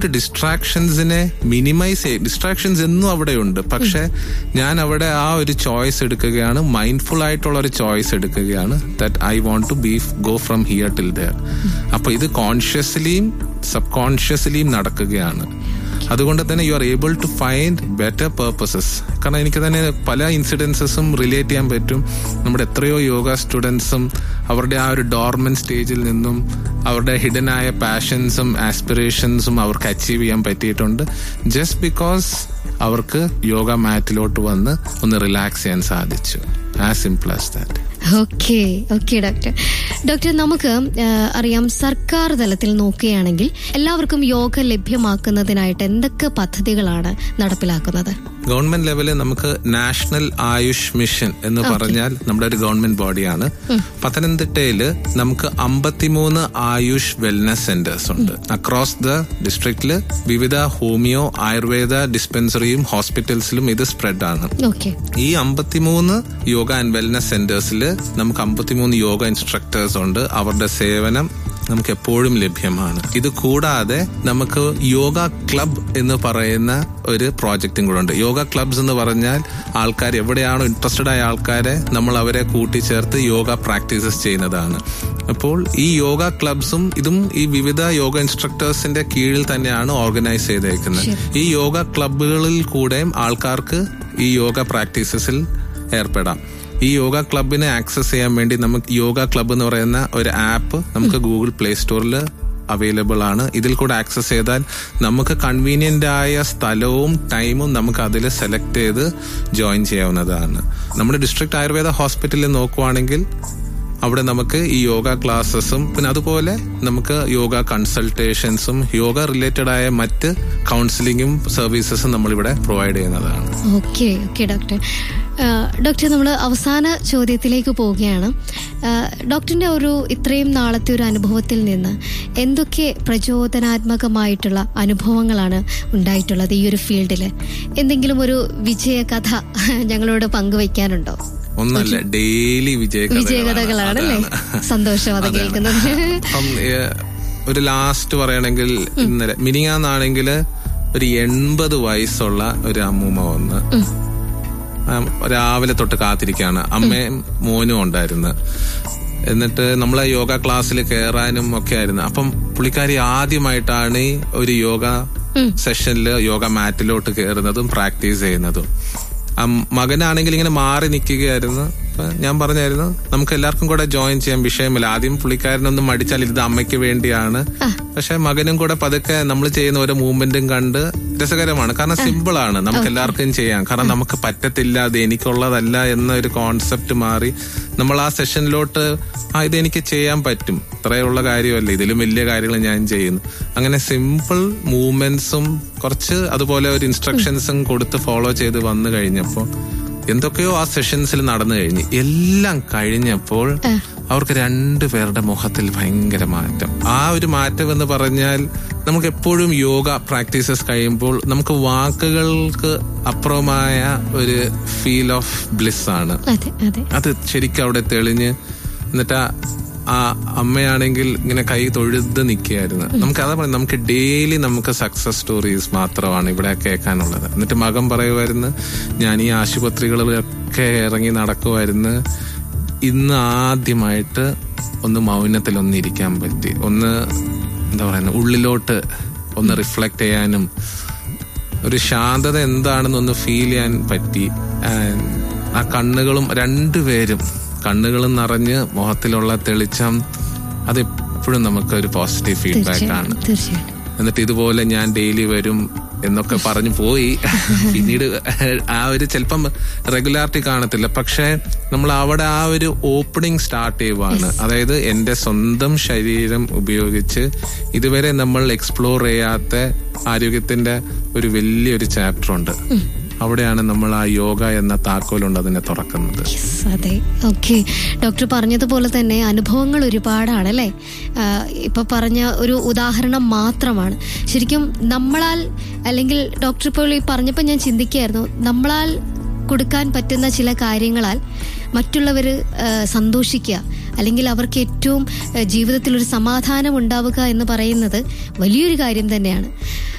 ഡിസ്ട്രാക്ഷൻസിനെ minimise ചെയ്യും distractions എന്നും അവിടെയുണ്ട് പക്ഷെ ഞാൻ അവിടെ ആ ഒരു ചോയ്സ് എടുക്കുകയാണ് മൈൻഡ്ഫുൾ ആയിട്ടുള്ള ഒരു ചോയ്സ് എടുക്കുകയാണ് that I want to be go from here till there അപ്പൊ ഇത് കോൺഷ്യസ്ലിയും സബ് കോൺഷ്യസ്ലിയും നടക്കുകയാണ് അതുകൊണ്ട് തന്നെ you are able to find better purposes കാരണം എനിക്ക് തന്നെ പല ഇൻസിഡൻസസും റിലേറ്റ് ചെയ്യാൻ പറ്റും നമ്മുടെ എത്രയോ യോഗ സ്റ്റുഡൻസും അവരുടെ ആ ഒരു ഡോർമൻ സ്റ്റേജിൽ നിന്നും അവരുടെ ഹിഡൻ ആയ പാഷൻസും ആസ്പിറേഷൻസും അവർക്ക് അച്ചീവ് ചെയ്യാൻ പറ്റിയിട്ടുണ്ട് ജസ്റ്റ് ബിക്കോസ് അവർക്ക് യോഗ മാറ്റിലോട്ട് വന്ന് ഒന്ന് റിലാക്സ് ചെയ്യാൻ സാധിച്ചു as simple as that okay okay doctor doctor നമുക്ക് ആ, അറിയാം സർക്കാർ തലത്തിൽ നോക്കുകയാണെങ്കിൽ എല്ലാവർക്കും യോഗ ലഭ്യമാക്കുന്നതിനായിട്ട് എന്തൊക്കെ പദ്ധതികളാണ് നടപ്പിലാക്കുന്നത് ഗവൺമെന്റ് ലെവലിൽ നമുക്ക് നാഷണൽ ആയുഷ് മിഷൻ എന്ന് പറഞ്ഞാൽ നമ്മുടെ ഒരു ഗവൺമെന്റ് ബോഡിയാണ് പത്തനംതിട്ടയില് നമുക്ക് അമ്പത്തിമൂന്ന് ആയുഷ് വെൽനസ് സെന്റേഴ്സ് ഉണ്ട് അക്രോസ് ദ ഡിസ്ട്രിക്റ്റില് വിവിധ ഹോമിയോ ആയുർവേദ ഡിസ്പെൻസറിയും ഹോസ്പിറ്റൽസിലും ഇത് സ്പ്രെഡ് ആണ് ഓക്കെ ഈ അമ്പത്തിമൂന്ന് യോഗ ആൻഡ് വെൽനസ് സെന്റേഴ്സിൽ നമുക്ക് അമ്പത്തിമൂന്ന് യോഗ ഇൻസ്ട്രക്ടേഴ്സ് ഉണ്ട് അവരുടെ സേവനം നമുക്ക് എപ്പോഴും ലഭ്യമാണ് ഇത് കൂടാതെ നമുക്ക് യോഗ ക്ലബ് എന്ന് പറയുന്ന ഒരു പ്രോജക്റ്റും കൂടെ ഉണ്ട് യോഗ ക്ലബ്സ് എന്ന് പറഞ്ഞാൽ ആൾക്കാർ എവിടെയാണോ ഇൻട്രസ്റ്റഡ് ആയ ആൾക്കാരെ നമ്മൾ അവരെ കൂട്ടിച്ചേർത്ത് യോഗ പ്രാക്ടീസസ് ചെയ്യുന്നതാണ് അപ്പോൾ ഈ യോഗ ക്ലബ്സും ഇതും ഈ വിവിധ യോഗ ഇൻസ്ട്രക്ടേഴ്സിന്റെ കീഴിൽ തന്നെയാണ് ഓർഗനൈസ് ചെയ്തേക്കുന്നത് ഈ യോഗ ക്ലബുകളിൽ കൂടെയും ആൾക്കാർക്ക് ഈ യോഗ പ്രാക്ടീസസിൽ ഏർപ്പെടാം ഈ യോഗ ക്ലബിനെ ആക്സസ് ചെയ്യാൻ വേണ്ടി നമുക്ക് യോഗ ക്ലബ് എന്ന് പറയുന്ന ഒരു ആപ്പ് നമുക്ക് ഗൂഗിൾ പ്ലേ സ്റ്റോറിൽ അവൈലബിൾ ആണ് ഇതിൽ കൂടെ ആക്സസ് ചെയ്താൽ നമുക്ക് കൺവീനിയന്റ് ആയ സ്ഥലവും ടൈമും നമുക്ക് അതിൽ സെലക്ട് ചെയ്ത് ജോയിൻ ചെയ്യാവുന്നതാണ് നമ്മുടെ ഡിസ്ട്രിക്ട് ആയുർവേദ ഹോസ്പിറ്റലിൽ നോക്കുവാണെങ്കിൽ അവിടെ നമുക്ക് ഈ യോഗ ക്ലാസ്സസും പിന്നെ അതുപോലെ നമുക്ക് യോഗ കൺസൾട്ടേഷൻസും യോഗ റിലേറ്റഡ് ആയ മറ്റ് കൗൺസിലിംഗും സർവീസസും നമ്മളിവിടെ പ്രൊവൈഡ് ചെയ്യുന്നതാണ് ഓക്കെ ഓക്കെ ഡോക്ടർ ആ, ഡോക്ടർ നമ്മൾ അവസാന ചോദ്യത്തിലേക്ക് പോവുകയാണ് ആ, ഡോക്ടറിന്റെ ഒരു ഇത്രയും നാളത്തെ ഒരു അനുഭവത്തിൽ നിന്ന് എന്തൊക്കെ പ്രചോദനാത്മകമായിട്ടുള്ള അനുഭവങ്ങളാണ് ഉണ്ടായിട്ടുള്ളത് ഈ ഒരു ഫീൽഡിൽ എന്തെങ്കിലും ഒരു വിജയകഥ ഞങ്ങളോട് പങ്കുവയ്ക്കാനുണ്ടോ ഒന്നല്ല ഡെയിലി വിജയകഥകളാണല്ലേ സന്തോഷം അത് കേൾക്കുന്നത് അപ്പം ഏഹ്, ഒരു ലാസ്റ്റ് പറയണെങ്കിൽ ഇന്നലെ മിനിങ്ങാന്നാണെങ്കിൽ ഒരു എൺപത് വയസ്സുള്ള ഒരു അമ്മൂമ്മ വന്ന് ആ, രാവിലെ തൊട്ട് കാത്തിരിക്കുകയാണ് അമ്മയും മോനും ഉണ്ടായിരുന്നു എന്നിട്ട് നമ്മളെ യോഗ ക്ലാസ്സിൽ കയറാനും ഒക്കെ ആയിരുന്നു അപ്പം പുള്ളിക്കാരി ആദ്യമായിട്ടാണ് ഈ ഒരു യോഗ സെഷനിൽ യോഗ മാറ്റിലോട്ട് കയറുന്നതും പ്രാക്ടീസ് ചെയ്യുന്നതും ആ മകനാണെങ്കിൽ ഇങ്ങനെ മാറി നിൽക്കുകയായിരുന്നു അപ്പൊ ഞാൻ പറഞ്ഞായിരുന്നു നമുക്ക് എല്ലാവർക്കും കൂടെ ജോയിൻ ചെയ്യാൻ വിഷയമില്ല ആദ്യം പുള്ളിക്കാരനൊന്നും മടിച്ചാൽ ഇത് അമ്മയ്ക്ക് വേണ്ടിയാണ് പക്ഷെ മകനും കൂടെ പതുക്കെ നമ്മൾ ചെയ്യുന്ന ഓരോ മൂവ്മെന്റും കണ്ട് രസകരമാണ് കാരണം സിമ്പിൾ ആണ് നമുക്ക് എല്ലാവർക്കും ചെയ്യാം കാരണം നമുക്ക് പറ്റത്തില്ല അത് എനിക്കുള്ളതല്ല എന്ന ഒരു കോൺസെപ്റ്റ് മാറി നമ്മൾ ആ സെഷനിലോട്ട് ആ ഇത് എനിക്ക് ചെയ്യാൻ പറ്റും ഇത്രയുള്ള കാര്യമല്ല ഇതിലും വലിയ കാര്യങ്ങൾ ഞാൻ ചെയ്യുന്നു അങ്ങനെ സിമ്പിൾ മൂവ്മെന്റ്സും കുറച്ച് അതുപോലെ ഒരു ഇൻസ്ട്രക്ഷൻസും കൊടുത്ത് ഫോളോ ചെയ്ത് വന്നു കഴിഞ്ഞപ്പോൾ എന്തൊക്കെയോ ആ സെഷൻസിൽ നടന്നു കഴിഞ്ഞു എല്ലാം കഴിഞ്ഞപ്പോൾ അവർക്ക് രണ്ടുപേരുടെ മുഖത്തിൽ ഭയങ്കര മാറ്റം ആ ഒരു മാറ്റം എന്ന് പറഞ്ഞാൽ നമുക്ക് എപ്പോഴും യോഗ പ്രാക്ടീസസ് കഴിയുമ്പോൾ നമുക്ക് വാക്കുകൾക്ക് അപ്പുറമായ ഒരു ഫീൽ ഓഫ് ബ്ലിസ് ആണ് അതെ അതെ അത് ശരിക്കും അവിടെ തെളിഞ്ഞ് എന്നിട്ട് ആ- ആ അമ്മയാണെങ്കിൽ ഇങ്ങനെ കൈ തൊഴുത് നിൽക്കുകയായിരുന്നു നമുക്ക് അതാ പറയുന്നത് നമുക്ക് ഡെയിലി നമുക്ക് സക്സസ് സ്റ്റോറീസ് മാത്രമാണ് ഇവിടെ കേൾക്കാനുള്ളത് എന്നിട്ട് മകൻ പറയുമായിരുന്നു ഞാൻ ഈ ആശുപത്രികളിലൊക്കെ ഇറങ്ങി നടക്കുമായിരുന്നു ഇന്ന് ആദ്യമായിട്ട് ഒന്ന് മൗനത്തിൽ ഒന്ന് ഇരിക്കാൻ പറ്റി ഒന്ന് എന്താ പറയുന്നത് ഉള്ളിലോട്ട് ഒന്ന് റിഫ്ലക്ട് ചെയ്യാനും ഒരു ശാന്തത എന്താണെന്നൊന്ന് ഫീൽ ചെയ്യാൻ പറ്റി And ആ കണ്ണുകളും രണ്ടുപേരും കണ്ണുകളും നിറഞ്ഞ് മുഖത്തിലുള്ള തെളിച്ചം അത് എപ്പോഴും നമുക്ക് ഒരു പോസിറ്റീവ് ഫീഡ്ബാക്ക് ആണ് തീർച്ചയായിട്ടും എന്നിട്ട് ഇതുപോലെ ഞാൻ ഡെയിലി വരും എന്നൊക്കെ പറഞ്ഞു പോയി പിന്നീട് ആ ഒരു ചിലപ്പം റെഗുലാരിറ്റി കാണത്തില്ല പക്ഷെ നമ്മൾ അവിടെ ആ ഒരു ഓപ്പണിംഗ് സ്റ്റാർട്ട് ചെയ്യുവാണ് അതായത് എന്റെ സ്വന്തം ശരീരം ഉപയോഗിച്ച് ഇതുവരെ നമ്മൾ എക്സ്പ്ലോർ ചെയ്യാത്ത ആരോഗ്യത്തിന്റെ ഒരു വലിയൊരു ചാപ്റ്റർ ഉണ്ട് അവിടെയാണ് നമ്മൾ ആ യോഗ എന്ന താക്കോലുണ്ട് അതിനെ തുറക്കുന്നത് Yes, അതെ ഓക്കെ ഡോക്ടർ പറഞ്ഞതുപോലെ തന്നെ അനുഭവങ്ങൾ ഒരുപാടാണ് അല്ലേ ആഹ് ഇപ്പൊ പറഞ്ഞ ഒരു ഉദാഹരണം മാത്രമാണ് ശരിക്കും നമ്മളാൽ അല്ലെങ്കിൽ ഡോക്ടർ ഇപ്പോൾ ഈ പറഞ്ഞപ്പോൾ ഞാൻ ചിന്തിക്കുകയായിരുന്നു നമ്മളാൽ കൊടുക്കാൻ പറ്റുന്ന ചില കാര്യങ്ങളാൽ മറ്റുള്ളവർ സന്തോഷിക്കുക അല്ലെങ്കിൽ അവർക്ക് ഏറ്റവും ഏഹ്, ജീവിതത്തിൽ ഒരു സമാധാനം ഉണ്ടാവുക എന്ന് പറയുന്നത് വലിയൊരു കാര്യം തന്നെയാണ്